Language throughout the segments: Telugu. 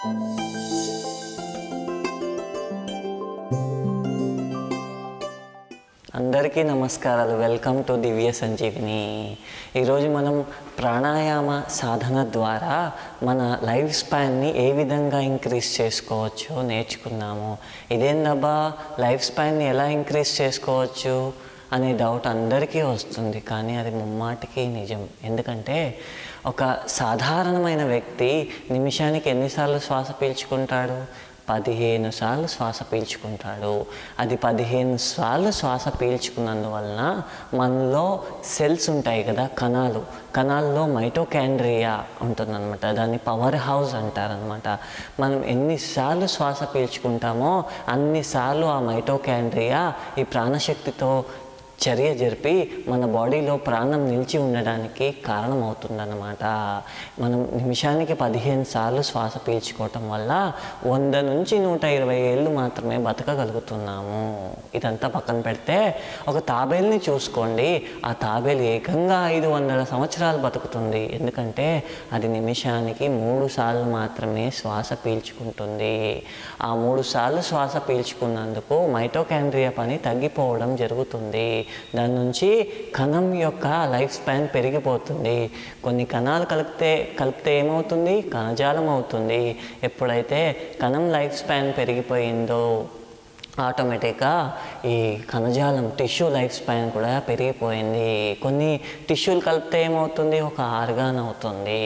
అందరికీ నమస్కారాలు వెల్కమ్ టు దివ్య సంజీవిని ఈరోజు మనం ప్రాణాయామ సాధన ద్వారా మన లైఫ్ స్పాన్ని ఏ విధంగా ఇంక్రీజ్ చేసుకోవచ్చో నేర్చుకున్నాము ఇదేందబ్బా లైఫ్ స్పాన్ని ఎలా ఇంక్రీజ్ చేసుకోవచ్చు అనే డౌట్ అందరికీ వస్తుంది కానీ అది ముమ్మాటికి నిజం ఎందుకంటే ఒక సాధారణమైన వ్యక్తి నిమిషానికి ఎన్నిసార్లు శ్వాస పీల్చుకుంటాడు పదిహేను సార్లు శ్వాస పీల్చుకుంటాడు అది పదిహేను సార్లు శ్వాస పీల్చుకున్నందువలన మనలో సెల్స్ ఉంటాయి కదా కణాలు కణాల్లో మైటోకాండ్రియా ఉంటుందన్నమాట దాన్ని పవర్ హౌస్ అంటారనమాట మనం ఎన్నిసార్లు శ్వాస పీల్చుకుంటామో అన్నిసార్లు ఆ మైటోకాండ్రియా ఈ ప్రాణశక్తితో చర్య జరిపి మన బాడీలో ప్రాణం నిలిచి ఉండడానికి కారణమవుతుందన్నమాట మనం నిమిషానికి పదిహేను సార్లు శ్వాస పీల్చుకోవటం వల్ల వంద నుంచి నూట ఇరవై ఏళ్ళు మాత్రమే బతకగలుగుతున్నాము ఇదంతా పక్కన పెడితే ఒక తాబేల్ని చూసుకోండి ఆ తాబేలు ఏకంగా ఐదు వందల సంవత్సరాలు బతుకుతుంది ఎందుకంటే అది నిమిషానికి మూడు సార్లు మాత్రమే శ్వాస పీల్చుకుంటుంది ఆ మూడు సార్లు శ్వాస పీల్చుకున్నందుకు మైటోకాండ్రియా పని తగ్గిపోవడం జరుగుతుంది దాని నుంచి కణం యొక్క లైఫ్ స్పాన్ పెరిగిపోతుంది కొన్ని కణాలు కలిపితే కలిపితే ఏమవుతుంది కణజాలం అవుతుంది ఎప్పుడైతే కణం లైఫ్ స్పాన్ పెరిగిపోయిందో ఆటోమేటిక్గా ఈ కణజాలం టిష్యూ లైఫ్ స్పాన్ కూడా పెరిగిపోయింది కొన్ని టిష్యూలు కలిపితే ఏమవుతుంది ఒక ఆర్గాన్ అవుతుంది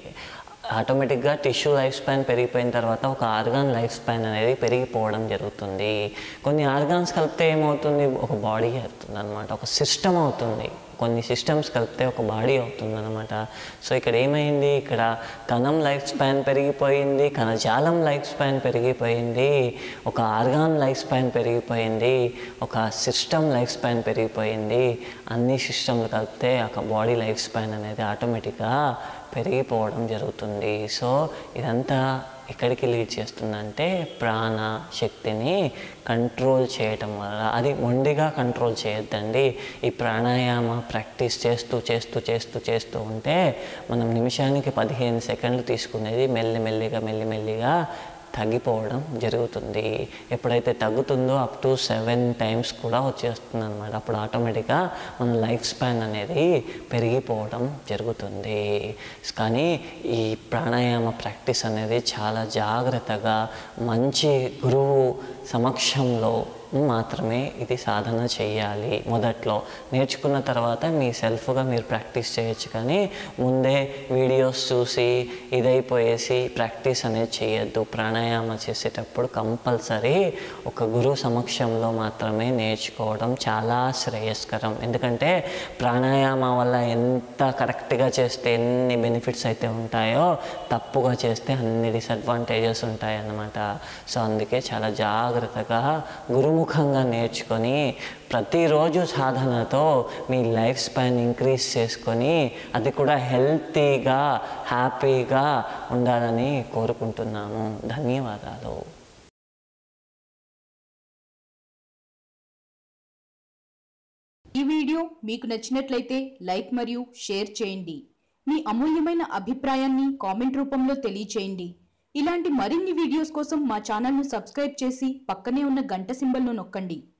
ఆటోమేటిక్గా టిష్యూ లైఫ్ స్పాన్ పెరిగిపోయిన తర్వాత ఒక ఆర్గాన్ లైఫ్ స్పాన్ అనేది పెరిగిపోవడం జరుగుతుంది కొన్ని ఆర్గాన్స్ కలిపితే ఏమవుతుంది ఒక బాడీ అవుతుంది అనమాట ఒక సిస్టమ్ అవుతుంది కొన్ని సిస్టమ్స్ కలిపితే ఒక బాడీ అవుతుంది అనమాట సో ఇక్కడ ఏమైంది ఇక్కడ కణం లైఫ్ స్పాన్ పెరిగిపోయింది కణజాలం లైఫ్ స్పాన్ పెరిగిపోయింది ఒక ఆర్గాన్ లైఫ్ స్పాన్ పెరిగిపోయింది ఒక సిస్టమ్ లైఫ్ స్పాన్ పెరిగిపోయింది అన్ని సిస్టమ్లు కలిపితే ఒక బాడీ లైఫ్ స్పాన్ అనేది ఆటోమేటిక్గా పెరిగిపోవడం జరుగుతుంది సో ఇదంతా ఎక్కడికి లీడ్ చేస్తుందంటే ప్రాణ శక్తిని కంట్రోల్ చేయటం వల్ల అది మొండిగా కంట్రోల్ చేయొద్దండి ఈ ప్రాణాయామ ప్రాక్టీస్ చేస్తూ చేస్తూ చేస్తూ చేస్తూ ఉంటే మనం నిమిషానికి పదిహేను సెకండ్లు తీసుకునేది మెల్లిమెల్లిగా మెల్లిమెల్లిగా తగ్గిపోవడం జరుగుతుంది ఎప్పుడైతే తగ్గుతుందో అప్ టు సెవెన్ టైమ్స్ కూడా వచ్చేస్తుంది అనమాట అప్పుడు ఆటోమేటిక్గా మన లైఫ్ స్పాన్ అనేది పెరిగిపోవడం జరుగుతుంది కానీ ఈ ప్రాణాయామ ప్రాక్టీస్ అనేది చాలా జాగ్రత్తగా మంచి గురువు సమక్షంలో మాత్రమే ఇది సాధన చేయాలి మొదట్లో నేర్చుకున్న తర్వాత మీ సెల్ఫ్గా మీరు ప్రాక్టీస్ చేయొచ్చు కానీ ముందే వీడియోస్ చూసి ఇదైపోయేసి ప్రాక్టీస్ అనేది చేయొద్దు ప్రాణాయామ చేసేటప్పుడు కంపల్సరీ ఒక గురువు సమక్షంలో మాత్రమే నేర్చుకోవడం చాలా శ్రేయస్కరం ఎందుకంటే ప్రాణాయామం వల్ల ఎంత కరెక్ట్గా చేస్తే ఎన్ని బెనిఫిట్స్ అయితే ఉంటాయో తప్పుగా చేస్తే అన్ని డిసడ్వాంటేజెస్ ఉంటాయి అన్నమాట సో అందుకే చాలా జాగ్రత్తగా గురుముఖంగా నేర్చుకొని ప్రతిరోజు సాధనతో మీ లైఫ్ స్పాన్ ఇంక్రీజ్ చేసుకొని అది కూడా హెల్తీగా హ్యాపీగా ఉండాలని కోరుకుంటున్నాము ధన్యవాదాలు ఈ వీడియో మీకు నచ్చినట్లయితే లైక్ మరియు షేర్ చేయండి మీ అమూల్యమైన అభిప్రాయాన్ని కామెంట్ రూపంలో తెలియచేయండి ఇలాంటి మరిన్ని వీడియోస్ కోసం మా ఛానల్ను సబ్స్క్రైబ్ చేసి పక్కనే ఉన్న గంట సింబల్ను నొక్కండి